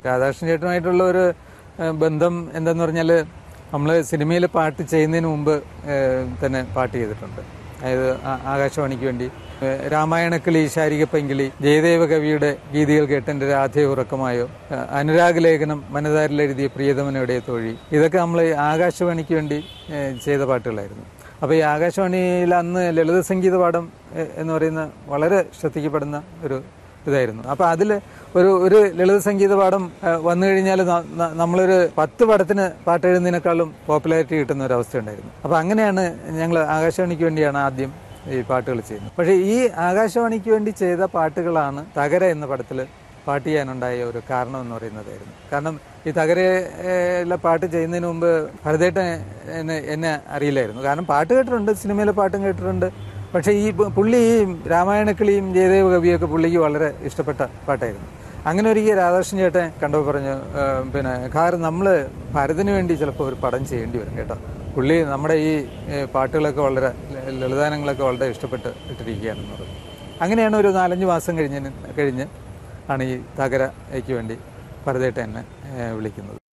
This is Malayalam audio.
രാധാകൃഷ്ണൻ ചേട്ടനുമായിട്ടുള്ള ഒരു ഏഹ്, ബന്ധം എന്തെന്ന് പറഞ്ഞാൽ നമ്മൾ സിനിമയിൽ പാട്ട് ചെയ്യുന്നതിന് മുമ്പ് ഏഹ്, തന്നെ പാട്ട് ചെയ്തിട്ടുണ്ട് അതായത് ആ- ആകാശവാണിക്ക് വേണ്ടി ഏഹ്, രാമായണക്കിളി ശാരികപ്പെങ്കിളി ജയദേവ കവിയുടെ ഗീതികൾ കേട്ടെൻ്റെ രാധയെ ഉറക്കമായോ ഏഹ്, അനുരാഗ് ലേഖനം മനതാരിൽ എഴുതിയ പ്രിയതമനയുടെ തൊഴി ഇതൊക്കെ നമ്മൾ ആകാശവാണിക്ക് വേണ്ടി ഏഹ്, ചെയ്ത പാട്ടുകളായിരുന്നു അപ്പോൾ ഈ ആകാശവാണിയിൽ അന്ന് ലളിത സംഗീത പാഠം എ- എന്ന് പറയുന്ന വളരെ ശ്രദ്ധിക്കപ്പെടുന്ന ഒരു ഇതായിരുന്നു അപ്പോൾ അതിൽ ഒരു ഒരു ലളിത സംഗീത പാഠം ഏഹ്, വന്നു കഴിഞ്ഞാൽ ന- ന- നമ്മളൊരു പത്ത് പടത്തിന് പാട്ട് എഴുതുന്നതിനേക്കാളും പോപ്പുലാരിറ്റി കിട്ടുന്ന ഒരു അവസ്ഥ ഉണ്ടായിരുന്നു അപ്പോൾ അങ്ങനെയാണ് ഞങ്ങൾ ആകാശവാണിക്ക് വേണ്ടിയാണ് ആദ്യം ഈ പാട്ടുകൾ ചെയ്യുന്നത് പക്ഷേ ഈ ആകാശവാണിക്ക് വേണ്ടി ചെയ്ത പാട്ടുകളാണ് തകര എന്ന പടത്തിൽ പാട്ട് ചെയ്യാനുണ്ടായ ഒരു കാരണം എന്ന് പറയുന്നതായിരുന്നു കാരണം ഈ തകരയിലെ പാട്ട് ചെയ്യുന്നതിന് മുമ്പ് ഭരതേട്ടൻ എന്നെ എന്നെ അറിയില്ലായിരുന്നു കാരണം പാട്ട് കേട്ടിട്ടുണ്ട് സിനിമയിലെ പാട്ടും കേട്ടിട്ടുണ്ട് പക്ഷേ ഈ പു- പുള്ളി ഈ രാമായണക്കിളിയും ജയദേവ കവിയൊക്കെ പുള്ളിക്ക് വളരെ ഇഷ്ടപ്പെട്ട പാട്ടായിരുന്നു അങ്ങനെ ഒരിക്കൽ രാധാകൃഷ്ണൻ ചേട്ടൻ കണ്ടപ്പോൾ പറഞ്ഞു "ആ, പിന്നെ കാരണം നമ്മൾ ഭരതിന് വേണ്ടി ചിലപ്പോൾ ഒരു പടം ചെയ്യേണ്ടി വരും കേട്ടോ പുള്ളി നമ്മുടെ ഈ ഏ, പാട്ടുകളൊക്കെ വളരെ ല- ലളിതാനങ്ങളൊക്കെ വളരെ ഇഷ്ടപ്പെട്ട് ഇട്ടിരിക്കുകയാണെന്ന് പറഞ്ഞു അങ്ങനെയാണ് ഒരു നാലഞ്ച് മാസം കഴിഞ്ഞ് കഴിഞ്ഞ് ആണ് ഈ തകരയ്ക്ക് വേണ്ടി ഭരതേട്ടൻ എന്നെ ഏ, വിളിക്കുന്നത്